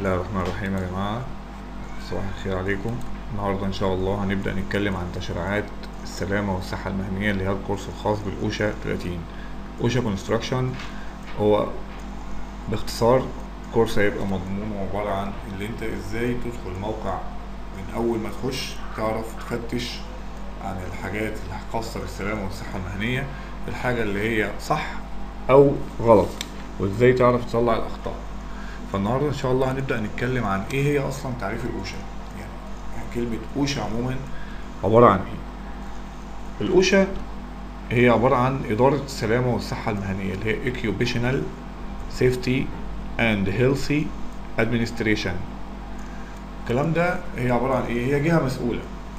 الله الرحمن الرحيم يا جماعة صباح الخير عليكم النهاردة إن شاء الله هنبدأ نتكلم عن تشريعات السلامة والصحة المهنية اللي هي الكورس الخاص بالأوشا 30 أوشا كونستراكشن هو باختصار كورس هيبقى مضمونه عبارة عن اللي انت ازاي تدخل موقع من أول ما تخش تعرف تفتش عن الحاجات الخاصة بالسلامة والصحة المهنية الحاجة اللي هي صح أو غلط وازاي تعرف تصلح الأخطاء فالنهارده ان شاء الله هنبدا نتكلم عن ايه هي اصلا تعريف الاوشا يعني كلمه اوشا عموما عباره عن ايه الاوشا هي عباره عن اداره السلامه والصحه المهنيه اللي هي occupational safety and healthy administration الكلام ده هي عباره عن ايه هي جهه مسؤوله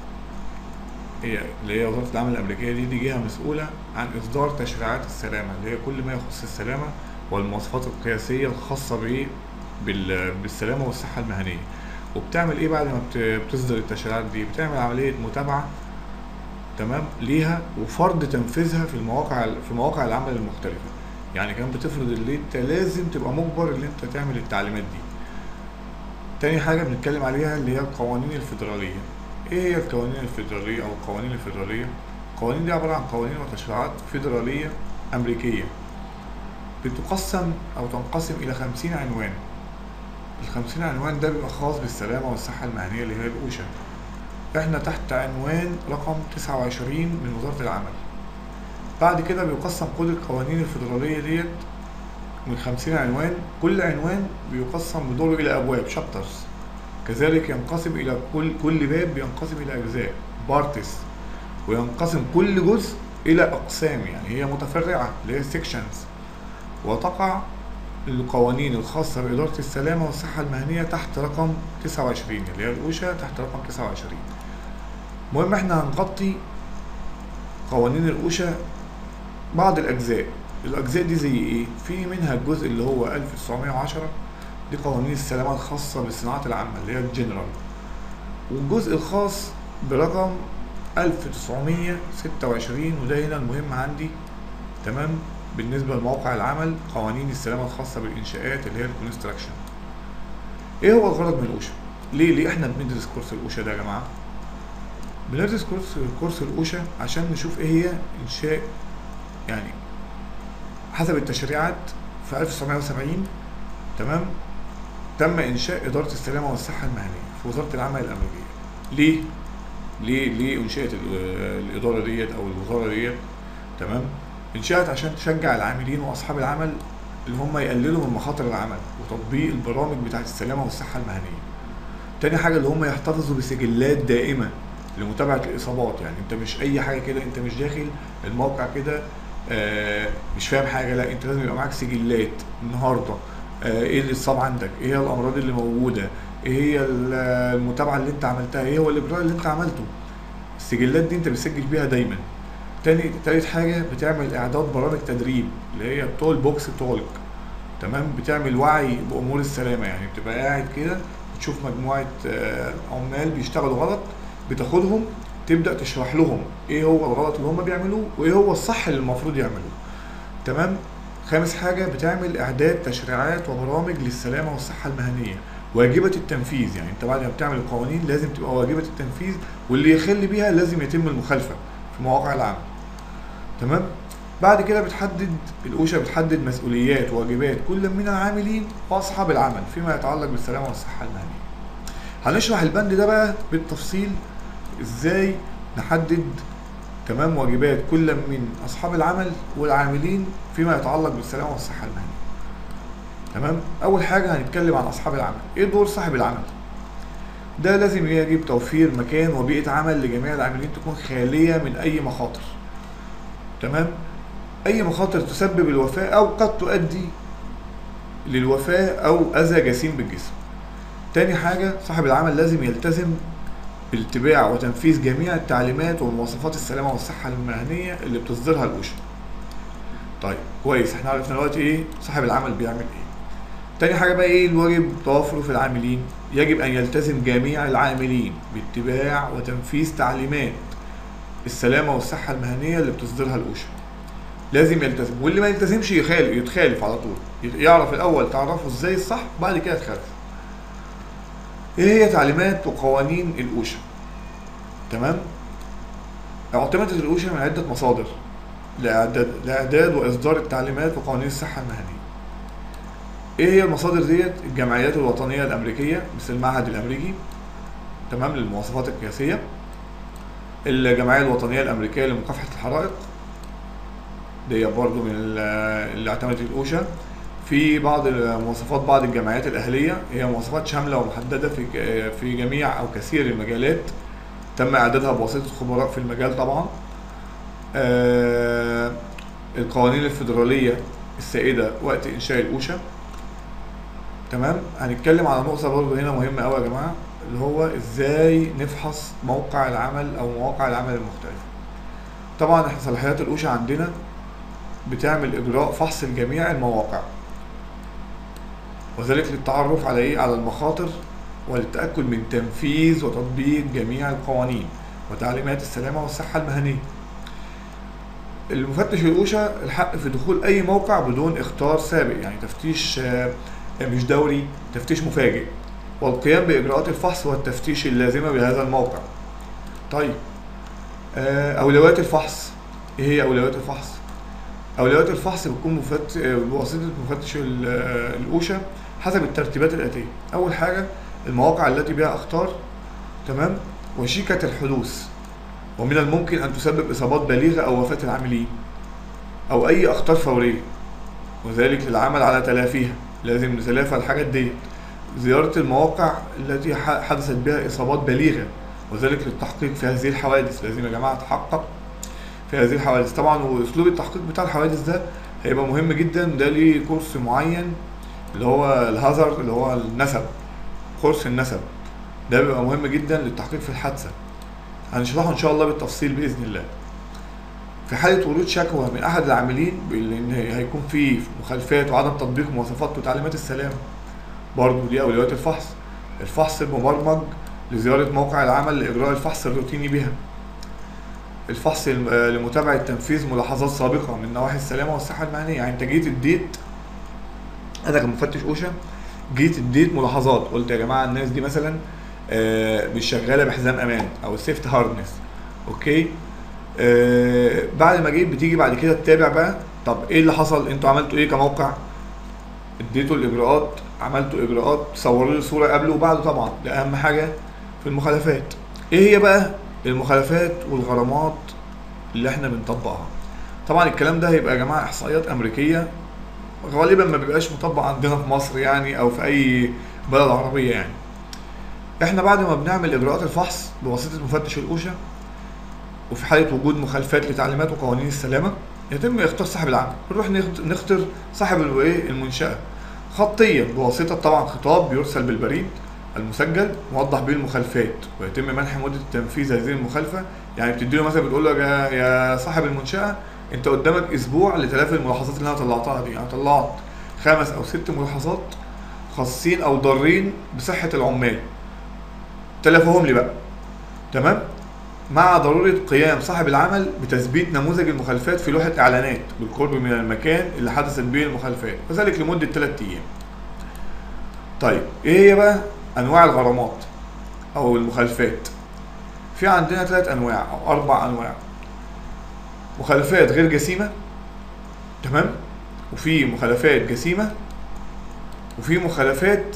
هي اللي هي وزاره العمل الامريكيه دي دي جهه مسؤوله عن اصدار تشريعات السلامه اللي هي كل ما يخص السلامه والمواصفات القياسيه الخاصه بايه بال- بالسلامه والصحه المهنيه وبتعمل ايه بعد ما بت- بتصدر التشريعات دي بتعمل عمليه متابعه تمام ليها وفرض تنفيذها في المواقع في مواقع العمل المختلفه يعني كان بتفرض اللي انت لازم تبقى مجبر ان انت تعمل التعليمات دي تاني حاجه بنتكلم عليها اللي هي القوانين الفيدراليه ايه هي القوانين الفيدراليه او القوانين الفيدراليه القوانين دي عباره عن قوانين وتشريعات فيدراليه امريكيه بتقسم او تنقسم الى خمسين عنوان الخمسين عنوان ده بيبقى خاص بالسلامة والصحة المهنية اللي هي الأوشا احنا تحت عنوان رقم تسعة وعشرين من وزارة العمل بعد كده بيقسم كل القوانين الفيدرالية ديت من خمسين عنوان كل عنوان بيقسم بدوره إلى أبواب شابترز كذلك ينقسم إلى كل كل باب بينقسم إلى أجزاء بارتس وينقسم كل جزء إلى أقسام يعني هي متفرعة اللي هي سيكشنز وتقع القوانين الخاصة بإدارة السلامة والصحة المهنية تحت رقم 29 اللي هي الأوشا تحت رقم 29 المهم احنا هنغطي قوانين الأوشا بعض الأجزاء الأجزاء دي زي إيه؟ في منها الجزء اللي هو 1910 دي قوانين السلامة الخاصة بالصناعات العامة اللي هي الجنرال والجزء الخاص برقم 1926 وده هنا المهم عندي تمام بالنسبة لموقع العمل قوانين السلامة الخاصة بالإنشاءات اللي هي الكونستراكشن إيه هو الغرض من الأوشا؟ ليه ليه إحنا بندرس كورس الأوشا ده يا جماعة؟ بندرس كورس كورس الأوشا عشان نشوف إيه هي إنشاء يعني حسب التشريعات في 1970 تمام تم إنشاء إدارة السلامة والصحة المهنية في وزارة العمل الأمريكية ليه؟ ليه ليه أنشئت ال- الإدارة ديت أو الوزارة ديت تمام انشأت عشان تشجع العاملين واصحاب العمل اللي هم يقللوا من مخاطر العمل وتطبيق البرامج بتاعه السلامه والصحه المهنيه. تاني حاجه اللي هم يحتفظوا بسجلات دائمه لمتابعه الاصابات يعني انت مش اي حاجه كده انت مش داخل الموقع كده آه مش فاهم حاجه لا انت لازم يبقى معاك سجلات النهارده آه ايه اللي اتصاب عندك ايه هي الامراض اللي موجوده ايه هي ال- المتابعه اللي انت عملتها ايه هو الاجراء اللي انت عملته السجلات دي انت بتسجل بيها دايما تاني تالت حاجة بتعمل إعداد برامج تدريب اللي هي تول بوكس تولك تمام بتعمل وعي بأمور السلامة يعني بتبقى قاعد كده بتشوف مجموعة آه، عمال بيشتغلوا غلط بتاخدهم تبدأ تشرح لهم إيه هو الغلط اللي هم بيعملوه وإيه هو الصح اللي المفروض يعملوه تمام خامس حاجة بتعمل إعداد تشريعات وبرامج للسلامة والصحة المهنية واجبة التنفيذ يعني أنت بعد ما بتعمل القوانين لازم تبقى واجبة التنفيذ واللي يخل بيها لازم يتم المخالفة في مواقع العمل تمام بعد كده بتحدد الأوشا بتحدد مسؤوليات وواجبات كل من العاملين وأصحاب العمل فيما يتعلق بالسلامة والصحة المهنية هنشرح البند ده بقى بالتفصيل ازاي نحدد تمام واجبات كل من أصحاب العمل والعاملين فيما يتعلق بالسلامة والصحة المهنية تمام أول حاجة هنتكلم عن أصحاب العمل إيه دور صاحب العمل ده لازم يجب توفير مكان وبيئة عمل لجميع العاملين تكون خالية من أي مخاطر تمام اي مخاطر تسبب الوفاة او قد تؤدي للوفاة او اذى جسيم بالجسم تاني حاجة صاحب العمل لازم يلتزم باتباع وتنفيذ جميع التعليمات ومواصفات السلامة والصحة المهنية اللي بتصدرها الأوشا طيب كويس احنا عرفنا دلوقتي ايه صاحب العمل بيعمل ايه تاني حاجة بقى ايه الواجب توافره في العاملين يجب ان يلتزم جميع العاملين باتباع وتنفيذ تعليمات السلامة والصحة المهنية اللي بتصدرها الأوشا لازم يلتزم واللي ما يلتزمش يخالف يتخالف على طول يعرف الأول تعرفه ازاي الصح بعد كده تخالف ايه هي تعليمات وقوانين الاوشا تمام اعتمدت الاوشا من عده مصادر لاعداد لاعداد واصدار التعليمات وقوانين الصحه المهنيه ايه هي المصادر ديت الجمعيات الوطنيه الامريكيه مثل المعهد الامريكي تمام للمواصفات القياسيه الجمعيه الوطنيه الامريكيه لمكافحه الحرائق دي برضو من ال- اللي اعتمدت الاوشا في بعض مواصفات بعض الجمعيات الاهليه هي مواصفات شامله ومحدده في ك- في جميع او كثير المجالات تم اعدادها بواسطه خبراء في المجال طبعا آه، القوانين الفيدراليه السائده وقت انشاء الاوشا تمام هنتكلم على نقطه برضو هنا مهمه قوي يا جماعه اللي هو ازاي نفحص موقع العمل او مواقع العمل المختلفه طبعا احنا صلاحيات الاوشا عندنا بتعمل اجراء فحص لجميع المواقع وذلك للتعرف على ايه على المخاطر وللتاكد من تنفيذ وتطبيق جميع القوانين وتعليمات السلامه والصحه المهنيه المفتش الاوشا الحق في دخول اي موقع بدون اختار سابق يعني تفتيش آه، مش دوري تفتيش مفاجئ والقيام باجراءات الفحص والتفتيش اللازمه بهذا الموقع طيب آه، اولويات الفحص ايه هي اولويات الفحص اولويات الفحص بتكون مفت... بواسطه مفتش ال- آه، الاوشا حسب الترتيبات الاتيه اول حاجه المواقع التي بها اخطار تمام وشيكه الحدوث ومن الممكن ان تسبب اصابات بالغه او وفاه العاملين او اي اخطار فوريه وذلك للعمل على تلافيها لازم نتلافى الحاجات دي زيارة المواقع التي ح- حدثت بها إصابات بالغة وذلك للتحقيق في هذه الحوادث لازم يا جماعة تحقق في هذه الحوادث طبعا وأسلوب التحقيق بتاع الحوادث ده هيبقى مهم جدا ده ليه كورس معين اللي هو الهازارد اللي هو النسب كورس النسب ده بيبقى مهم جدا للتحقيق في الحادثة هنشرحه إن شاء الله بالتفصيل بإذن الله في حالة ورود شكوى من أحد العاملين بأن هيكون في مخالفات وعدم تطبيق مواصفات وتعليمات السلامة برضه دي أولويات الفحص الفحص المبرمج لزيارة موقع العمل لإجراء الفحص الروتيني بها الفحص الم- آه، لمتابعة تنفيذ ملاحظات سابقة من نواحي السلامة والصحة المهنية يعني أنت جيت اديت أنا كمفتش أوشا جيت اديت ملاحظات قلت يا جماعة الناس دي مثلا آه، مش شغالة بحزام أمان أو السيفت هاردنس أوكي آه، بعد ما جيت بتيجي بعد كده تتابع بقى طب ايه اللي حصل انتوا عملتوا ايه كموقع اديتوا الاجراءات عملتوا اجراءات صوروا لي صوره قبل وبعد طبعا ده اهم حاجه في المخالفات ايه هي بقى المخالفات والغرامات اللي احنا بنطبقها طبعا الكلام ده هيبقى يا جماعه احصائيات امريكيه غالبا ما بيبقاش مطبق عندنا في مصر يعني او في اي بلد عربيه يعني احنا بعد ما بنعمل اجراءات الفحص بواسطه مفتش الاوشا وفي حاله وجود مخالفات لتعليمات وقوانين السلامه يتم اختار صاحب العمل نروح نخت- نختار صاحب ال- ايه المنشاه خطيا بواسطه طبعا خطاب بيرسل بالبريد المسجل موضح به المخالفات ويتم منح مده تنفيذ هذه المخالفه يعني بتديله مثلا بتقول له يا يا صاحب المنشاه انت قدامك اسبوع لتلافي الملاحظات اللي انا طلعتها دي انا طلعت خمس او ست ملاحظات خاصين او ضارين بصحه العمال تلافوهم لي بقى تمام مع ضرورة قيام صاحب العمل بتثبيت نموذج المخالفات في لوحة إعلانات بالقرب من المكان اللي حدثت به المخالفات وذلك لمدة 3 أيام. طيب إيه هي بقى أنواع الغرامات أو المخالفات؟ في عندنا ثلاث أنواع أو أربع أنواع. مخالفات غير جسيمة تمام؟ وفي مخالفات جسيمة وفي مخالفات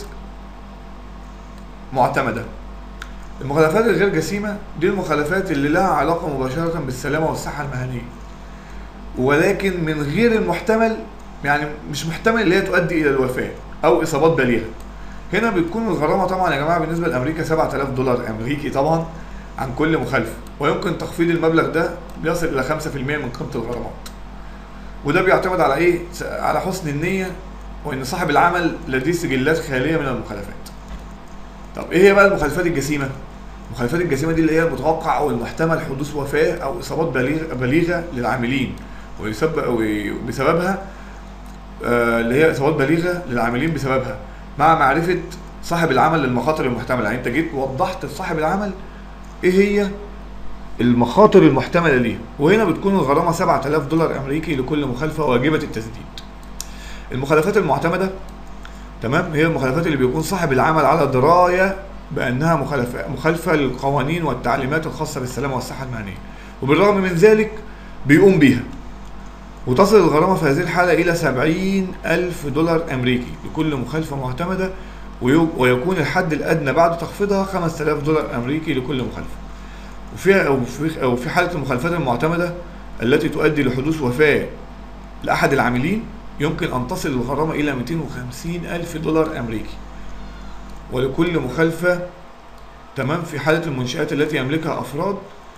معتمدة. المخالفات الغير جسيمة دي المخالفات اللي لها علاقة مباشرة بالسلامة والصحة المهنية ولكن من غير المحتمل يعني مش محتمل اللي هي تؤدي إلى الوفاة أو إصابات بالغة هنا بتكون الغرامة طبعا يا جماعة بالنسبة لأمريكا 7000 دولار أمريكي طبعا عن كل مخالفة ويمكن تخفيض المبلغ ده بيصل إلى 5% من قيمة الغرامات وده بيعتمد على إيه؟ على حسن النية وإن صاحب العمل لديه سجلات خالية من المخالفات طب ايه هي بقى المخالفات الجسيمه؟ المخالفات الجسيمه دي اللي هي متوقع او المحتمل حدوث وفاه او اصابات بليغ- بليغه للعاملين ويسبب وبسببها آه، اللي هي اصابات بليغه للعاملين بسببها مع معرفه صاحب العمل للمخاطر المحتمله يعني انت جيت وضحت لصاحب العمل ايه هي المخاطر المحتمله ليها وهنا بتكون الغرامه 7000 دولار امريكي لكل مخالفه واجبه التسديد المخالفات المعتمده تمام هي المخالفات اللي بيكون صاحب العمل على درايه بانها مخالفه مخالفه للقوانين والتعليمات الخاصه بالسلامه والصحه المهنيه وبالرغم من ذلك بيقوم بيها وتصل الغرامة في هذه الحالة إلى سبعين ألف دولار أمريكي لكل مخالفة معتمدة ويو- ويكون الحد الأدنى بعد تخفيضها 5000 دولار أمريكي لكل مخالفة وفي أو في أو في حالة المخالفات المعتمدة التي تؤدي لحدوث وفاة لأحد العاملين يمكن أن تصل الغرامة إلى 250 ألف دولار أمريكي ولكل مخالفة تمام في حالة المنشآت التي يملكها أفراد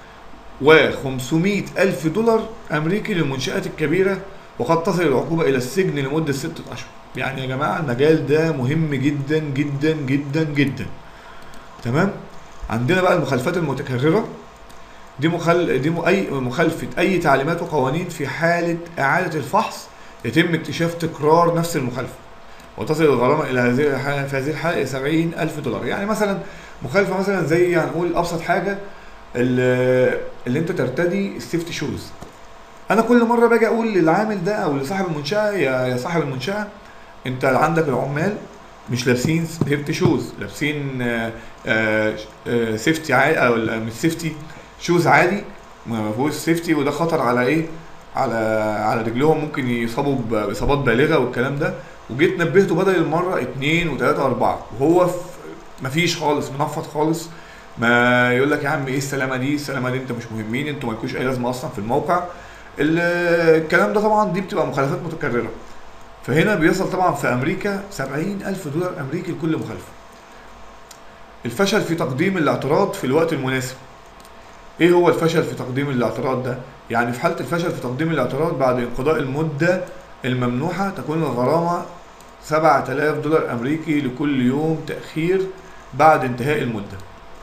و500 ألف دولار أمريكي للمنشآت الكبيرة وقد تصل العقوبة إلى السجن لمدة ستة أشهر يعني يا جماعة المجال ده مهم جدا جدا جدا جدا تمام عندنا بقى المخالفات المتكررة دي مخل... دي م... أي مخالفة أي تعليمات وقوانين في حالة إعادة الفحص يتم اكتشاف تكرار نفس المخالفة وتصل الغرامة إلى هذه الحالة في هذه الحالة إلى 70 ألف دولار يعني مثلا مخالفة مثلا زي هنقول أبسط حاجة اللي, اللي أنت ترتدي السيفتي شوز أنا كل مرة باجي أقول للعامل ده أو لصاحب المنشأة يا يا صاحب المنشأة أنت عندك العمال مش لابسين سيفتي شوز لابسين آه، آه، آه، سيفتي عادي او لا، مش سيفتي شوز عادي ما فيهوش سيفتي وده خطر على ايه على على رجلهم ممكن يصابوا ب- باصابات بالغه والكلام ده وجيت نبهته بدل المره اتنين وتلاته واربعه وهو في مفيش خالص منفض خالص ما يقول لك يا عم ايه السلامه دي السلامه دي انت مش مهمين انتوا مالكوش اي لازمه اصلا في الموقع ال- الكلام ده طبعا دي بتبقى مخالفات متكرره فهنا بيصل طبعا في امريكا 70 الف دولار امريكي لكل مخالفه الفشل في تقديم الاعتراض في الوقت المناسب ايه هو الفشل في تقديم الاعتراض ده يعني في حاله الفشل في تقديم الاعتراض بعد انقضاء المده الممنوحه تكون الغرامه 7000 دولار امريكي لكل يوم تاخير بعد انتهاء المده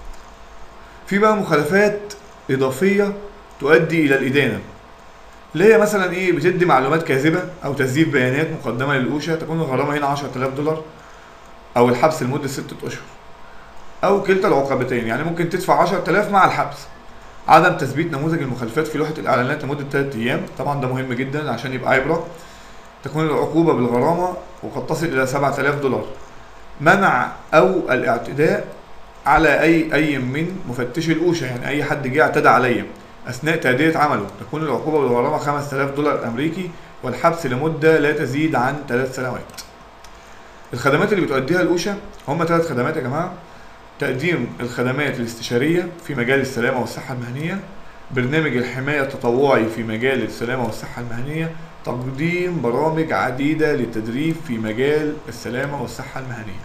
في بقى مخالفات اضافيه تؤدي الى الادانه اللي هي مثلا ايه بتدي معلومات كاذبه او تزييف بيانات مقدمه للأوشا تكون الغرامه هنا 10000 دولار او الحبس لمده ستة اشهر او كلتا العقوبتين يعني ممكن تدفع 10000 مع الحبس عدم تثبيت نموذج المخالفات في لوحه الاعلانات لمده 3 ايام طبعا ده مهم جدا عشان يبقى عبره تكون العقوبه بالغرامه وقد تصل الى 7000 دولار منع او الاعتداء على اي اي من مفتشي الاوشا يعني اي حد جه اعتدى عليا اثناء تاديه عمله تكون العقوبه بالغرامه 5000 دولار امريكي والحبس لمده لا تزيد عن ثلاث سنوات الخدمات اللي بتؤديها الاوشا هم ثلاث خدمات يا جماعه تقديم الخدمات الاستشاريه في مجال السلامه والصحه المهنيه برنامج الحمايه التطوعي في مجال السلامه والصحه المهنيه تقديم برامج عديده للتدريب في مجال السلامه والصحه المهنيه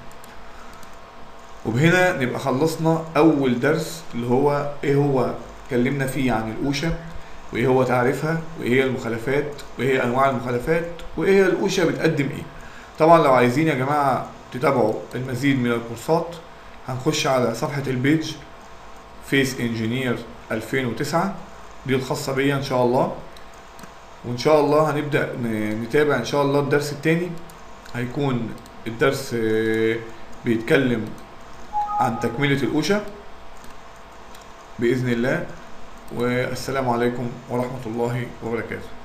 وبهنا نبقى خلصنا اول درس اللي هو ايه هو اتكلمنا فيه عن الاوشا وايه هو تعريفها وايه هي المخالفات وايه هي انواع المخالفات وايه هي الاوشا بتقدم ايه طبعا لو عايزين يا جماعه تتابعوا المزيد من الكورسات هنخش على صفحه البيج فيس انجينير 2009 دي الخاصه بيا ان شاء الله وان شاء الله هنبدا ن- نتابع ان شاء الله الدرس التاني هيكون الدرس آه، بيتكلم عن تكمله الاوشا باذن الله والسلام عليكم ورحمه الله وبركاته